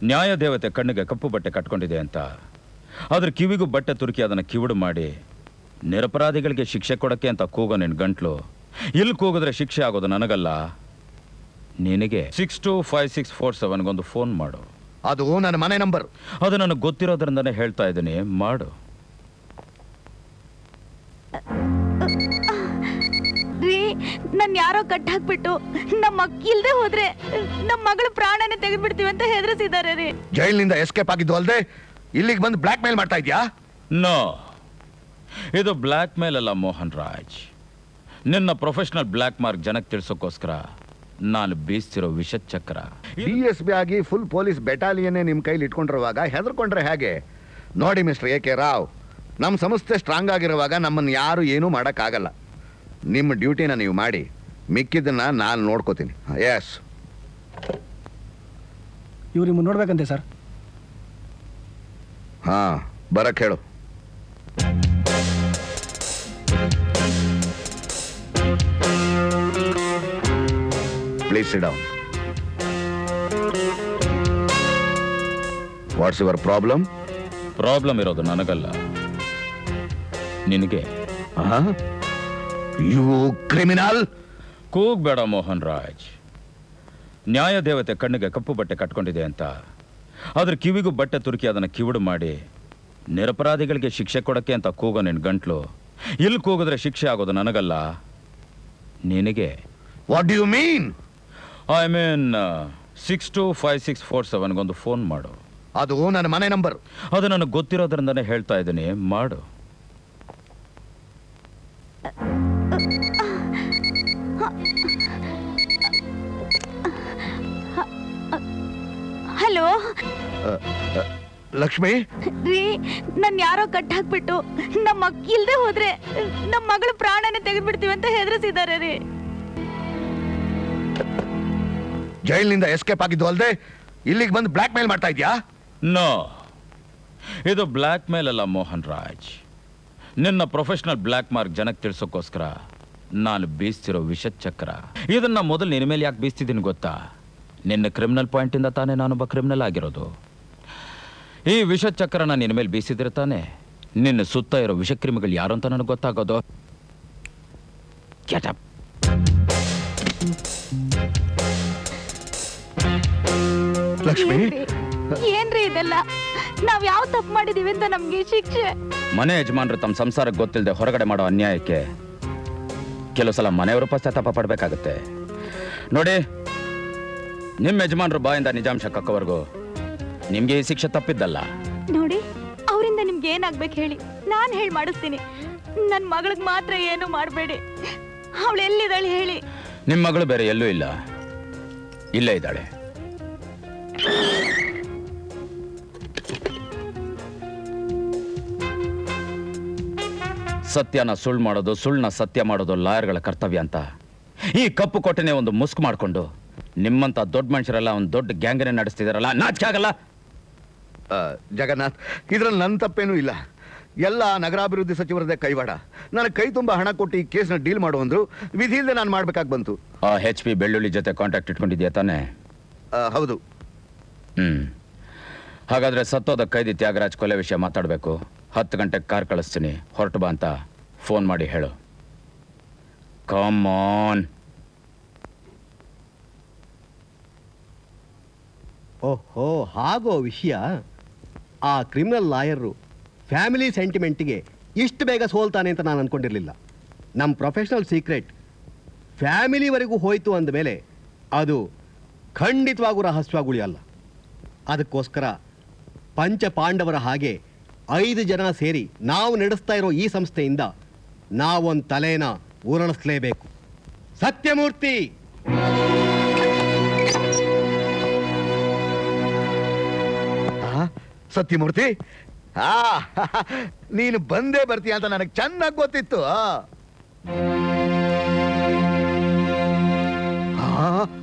ನ್ಯಾಯ ದೇವತೆ ಕಣ್ಣಿಗೆ ಕಪ್ಪು ಬಟ್ಟೆ ಕಟ್ಕೊಂಡಿದೆ ಅಂತ ಅದ್ರ ಕಿವಿಗೂ ಬಟ್ಟೆ ತುರುಕಿ ಅದನ್ನು ಕಿವುಡು ಮಾಡಿ ನಿರಪರಾಧಿಗಳಿಗೆ ಶಿಕ್ಷೆ ಕೊಡಕ್ಕೆ ಅಂತ ಕೂಗೋ ನಿನ್ನ ಗಂಟ್ಲು ಇಲ್ಲಿ ಕೂಗಿದ್ರೆ ಶಿಕ್ಷೆ ಆಗೋದು ನನಗಲ್ಲ ನಿನಗೆ six two five six four ಸೆವೆನ್ಗೊಂದು ಫೋನ್ ಮಾಡು ಅದು ನನ್ನ ಮನೆ ನಂಬರ್ ಅದು ನನಗೆ ಗೊತ್ತಿರೋದ್ರಿಂದನೇ ಹೇಳ್ತಾ ಇದ್ದೀನಿ ಮಾಡು ರೀ ನನ್ ಯಾರೋ ಕಟ್ ಹಾಕ್ಬಿಟ್ಟು ನಮ್ಮ ಅಕ್ಕ ಇಲ್ದೆ ಹೋದ್ರೆ ನಮ್ಮ ಮಗಳ ಪ್ರಾಣನೇ ತೆಗೆದ್ಬಿಡ್ತೀವಿ ಅಂತ ಹೆದರಿಸಿದ್ದಾರೆ ರೀ ಜೈಲಿನಿಂದ ಎಸ್ಕೇಪ್ ಆಗಿದ್ದು ಅಲ್ಲದೆ ಇಲ್ಲಿಗೆ ಬಂದು ಬ್ಲಾಕ್ ಮೇಲ್ ಮಾಡ್ತಾ ಇದ್ಯಾ ನೋ ಇದು ಬ್ಲ್ಯಾಕ್ ಮೇಲ್ ಅಲ್ಲ ಮೋಹನ್ ರಾಜ್ ನಿನ್ನ ಪ್ರೊಫೆಷನಲ್ ಬ್ಲ್ಯಾಕ್ ಮಾರ್ಕ್ ಜನಕ್ಕೆ ತಿಳಿಸೋಕ್ಕೋಸ್ಕರ ನಾನು ಬೀಸ್ತಿರೋ ವಿಷ ಚಕ್ರ ಡಿ ಎಸ್ ಬಿ ಆಗಿ ಫುಲ್ ಪೊಲೀಸ್ ಬೆಟಾಲಿಯನ್ನೇ ನಿಮ್ಮ ಕೈಲಿ ಇಟ್ಕೊಂಡಿರುವಾಗ ಹೆದರ್ಕೊಂಡ್ರೆ ಹೇಗೆ ನೋಡಿ ಮಿಸ್ಟರ್ ಎ ಕೆ ರಾವ್ ನಮ್ಮ ಸಂಸ್ಥೆ ಸ್ಟ್ರಾಂಗ್ ಆಗಿರುವಾಗ ನಮ್ಮನ್ನು ಯಾರು ಏನೂ ಮಾಡೋಕ್ಕಾಗಲ್ಲ ನಿಮ್ಮ ಡ್ಯೂಟಿನ ನೀವು ಮಾಡಿ ಮಿಕ್ಕಿದ್ದನ್ನ ನಾನು ನೋಡ್ಕೋತೀನಿ ಎಸ್ ಇವ್ರು ನಿಮ್ಮನ್ನು ನೋಡ್ಬೇಕಂತೆ ಸರ್ ಹಾಂ ಬರಕ್ಕೆ ಹೇಳು please sit down what's your problem problem ಇರೋದು ನನಗಲ್ಲ ನಿನಗೆ ಯು ಕ್ರಿಮಿನಲ್ ಕೂಗ್ಬೇಡ ಮೋಹನ್ ರಾಜ್ ನ್ಯಾಯ ದೇವತೆ ಕಣ್ಣಿಗೆ ಕಪ್ಪು ಬಟ್ಟೆ ಕಟ್ಕೊಂಡಿದೆ ಅಂತ ಅದ್ರ ಕಿವಿಗೂ ಬಟ್ಟೆ ತುರುಕಿ ಅದನ್ನು ಕಿವುಡು ಮಾಡಿ ನಿರಪರಾಧಿಗಳಿಗೆ ಶಿಕ್ಷೆ ಕೊಡಕ್ಕೆ ಅಂತ ಕೂಗೋ ನಿನ್ನ ಗಂಟ್ಲು ಇಲ್ಲಿ ಕೂಗಿದ್ರೆ ಶಿಕ್ಷೆ ಆಗೋದು ನನಗಲ್ಲ ನಿನಗೆ what do you mean I mean six two five six four ಸೆವೆನ್ಗೊಂದು ಫೋನ್ ಮಾಡು ಅದು ನನ್ನ ಮನೆ ನಂಬರ್ ಅದು ನನಗೆ ಗೊತ್ತಿರೋದ್ರಿಂದನೇ ಹೇಳ್ತಾ ಇದ್ದೀನಿ ಮಾಡು ಹಲೋ ಲಕ್ಷ್ಮಿ ರೀ ನನ್ ಯಾರೋ ಕಟ್ ಹಾಕ್ಬಿಟ್ಟು ನಮ್ಮ ಅಕ್ಕ ಇಲ್ದೆ ಹೋದ್ರೆ ನಮ್ಮ ಮಗಳ ಪ್ರಾಣನೇ ತೆಗೆದ್ಬಿಡ್ತೀವಿ ಅಂತ ಹೆದರಿಸಿದ್ದಾರೆ ರೀ ಜೈಲಿನಿಂದ ಎಸ್ಕೇಪ್ ಆಗಿದ್ದು ಅಲ್ಲದೆ ಇಲ್ಲಿಗೆ ಬಂದು ಬ್ಲಾಕ್ ಮೇಲ್ ಮಾಡ್ತಾ ಇದ್ಯಾ ನೋ ಇದು ಬ್ಲ್ಯಾಕ್ ಮೇಲ್ ಅಲ್ಲ ಮೋಹನ್ ರಾಜ್ ನಿನ್ನ ಪ್ರೊಫೆಷನಲ್ ಬ್ಲ್ಯಾಕ್ ಮಾರ್ಕ್ ಜನಕ್ಕೆ ತಿಳಿಸೋಕ್ಕೋಸ್ಕರ ನಾನು ಬೀಸ್ತಿರೋ ವಿಷ ಚಕ್ರ ಇದನ್ನ ಮೊದಲು ನಿನ್ನ ಮೇಲೆ ಯಾಕೆ ಬೀಸ್ತಿದ್ದೀನಿ ಗೊತ್ತಾ ನಿನ್ನ ಕ್ರಿಮಿನಲ್ ಪಾಯಿಂಟಿಂದ ತಾನೇ ನಾನೊಬ್ಬ ಕ್ರಿಮಿನಲ್ ಆಗಿರೋದು ಈ ವಿಷ ಚಕ್ರನ ನಿನ್ನ ಮೇಲೆ ಬೀಸಿದ್ರೆ ತಾನೇ ನಿನ್ನ ಸುತ್ತ ಇರೋ ವಿಷಕ್ರಿಮಿಗಳು ಯಾರು ಅಂತ ನನಗೆ ಗೊತ್ತಾಗೋದು Get up. ಲಕ್ಷ್ಮಿ ಏನ್ರಿ? ಏನ್ರಿ ಇದೆಲ್ಲ ನಾವ್ ಯಾವ ತಪ್ಪು ಮಾಡಿದೀವಿ ಅಂತ ನಮ್ಗೆ ಶಿಕ್ಷೆ ಮನೆ ಯಜಮಾನರು ತಮ್ಮ ಸಂಸಾರಕ್ಕೆ ಗೊತ್ತಿಲ್ಲದೆ ಹೊರಗಡೆ ಮಾಡೋ ಅನ್ಯಾಯಕ್ಕೆ ಕೆಲವು ಸಲ ಮನೆಯವರು ಪಶ್ಚಾತ್ತಾಪ ಪಡಬೇಕಾಗುತ್ತೆ ನೋಡಿ ನಿಮ್ಮ ಯಜಮಾನರು ಬಾಯಿಂದ ನಿಜಾಂಶ ಕಕ್ಕವರೆಗೂ ನಿಮಗೆ ಈ ಶಿಕ್ಷೆ ತಪ್ಪಿದ್ದಲ್ಲ ನೋಡಿ ಅವರಿಂದ ನಿಮ್ಗೆ ಏನಾಗ್ಬೇಕು ಹೇಳಿ ನಾನ್ ಹೇಳಿ ಮಾಡಿಸ್ತೀನಿ ನನ್ ಮಗಳಿಗೆ ಮಾತ್ರ ಏನು ಮಾಡಬೇಡಿ ಅವಳು ಎಲ್ಲಿದ್ದಾಳೆ ಹೇಳಿ ನಿಮ್ಮ ಮಗಳು ಬೇರೆ ಎಲ್ಲೂ ಇಲ್ಲ ಇಲ್ಲೇ ಇದ್ದಾಳೆ ಸತ್ಯನ ಸುಳ್ಳು ಮಾಡೋದು ಸುಳ್ಳನ್ನ ಸತ್ಯ ಮಾಡೋದು ಲಾಯರ್ಗಳ ಕರ್ತವ್ಯ ಅಂತ ಈ ಕಪ್ಪು ಕೊಟ್ಟೆನೆ ಒಂದು ಮುಸ್ಕ್ ಮಾಡಿಕೊಂಡು ನಿಮ್ಮಂತ ದೊಡ್ಡ ಮನುಷ್ಯರೆಲ್ಲ ಒಂದು ದೊಡ್ಡ ಗ್ಯಾಂಗನೆ ನಡೆಸ್ತಿದಾರಲ್ಲ ನಾಚಿಕೆ ಆಗಲ್ಲ ಆ, ಜಗನ್ನಾಥ್ ಇದ್ರಲ್ಲಿ ನನ್ನ ತಪ್ಪೇನೂ ಇಲ್ಲ ಎಲ್ಲ ನಗರಾಭಿವೃದ್ಧಿ ಸಚಿವರದೇ ಕೈವಾಡ ನನಗೆ ಕೈ ತುಂಬ ಹಣ ಕೊಟ್ಟು ಈ ಕೇಸ್ನ ಡೀಲ್ ಮಾಡು ಅಂದ್ರು ವಿಧಿ ಇಲ್ಲದೆ ನಾನು ಮಾಡ್ಬೇಕಾಗಿ ಬಂತು ಆ ಹೆಚ್ ಪಿ ಬೆಳ್ಳುಳ್ಳಿ ಜೊತೆ ಕಾಂಟ್ಯಾಕ್ಟ್ ಇಟ್ಕೊಂಡಿದ್ಯಾ ತಾನೇ ಆ, ಹೌದು ಹ್ಮ್ ಹಾಗಾದ್ರೆ ಸತ್ತೋದ ಕೈದಿ ತ್ಯಾಗರಾಜ್ ಕೊಲೆ ವಿಷಯ ಮಾತಾಡಬೇಕು ಹತ್ತು ಗಂಟೆಗೆ ಕಾರ್ ಕಳಿಸ್ತೀನಿ ಹೊರಟು ಬಾ ಅಂತ ಫೋನ್ ಮಾಡಿ ಹೇಳು ಕಮ್ ಆನ್ ಓಹೋ ಹಾಗೋ ವಿಷಯ ಆ ಕ್ರಿಮಿನಲ್ ಲಾಯರು ಫ್ಯಾಮಿಲಿ ಸೆಂಟಿಮೆಂಟ್ಗೆ ಇಷ್ಟು ಬೇಗ ಸೋಲ್ತಾನೆ ಅಂತ ನಾನು ಅಂದ್ಕೊಂಡಿರಲಿಲ್ಲ ನಮ್ಮ ಪ್ರೊಫೆಷನಲ್ ಸೀಕ್ರೆಟ್ ಫ್ಯಾಮಿಲಿವರೆಗೂ ಹೋಯ್ತು ಅಂದಮೇಲೆ ಅದು ಖಂಡಿತವಾಗೂ ರಹಸ್ಯವಾಗಿ ಉಳಿಯಲ್ಲ ಅದಕ್ಕೋಸ್ಕರ ಪಂಚ ಪಾಂಡವರ ಹಾಗೆ ಐದು ಜನ ಸೇರಿ ನಾವು ನಡೆಸ್ತಾ ಇರೋ ಈ ಸಂಸ್ಥೆಯಿಂದ ನಾವೊಂದು ತಲೆನ ಊರಣಿಸ್ಲೇಬೇಕು ಸತ್ಯಮೂರ್ತಿ ಆ, ಸತ್ಯಮೂರ್ತಿ ಆ ನೀನು ಬಂದೇ ಬರ್ತೀಯ ಅಂತ ನನಗೆ ಚೆನ್ನಾಗಿ ಗೊತ್ತಿತ್ತು ಆ. ಆ,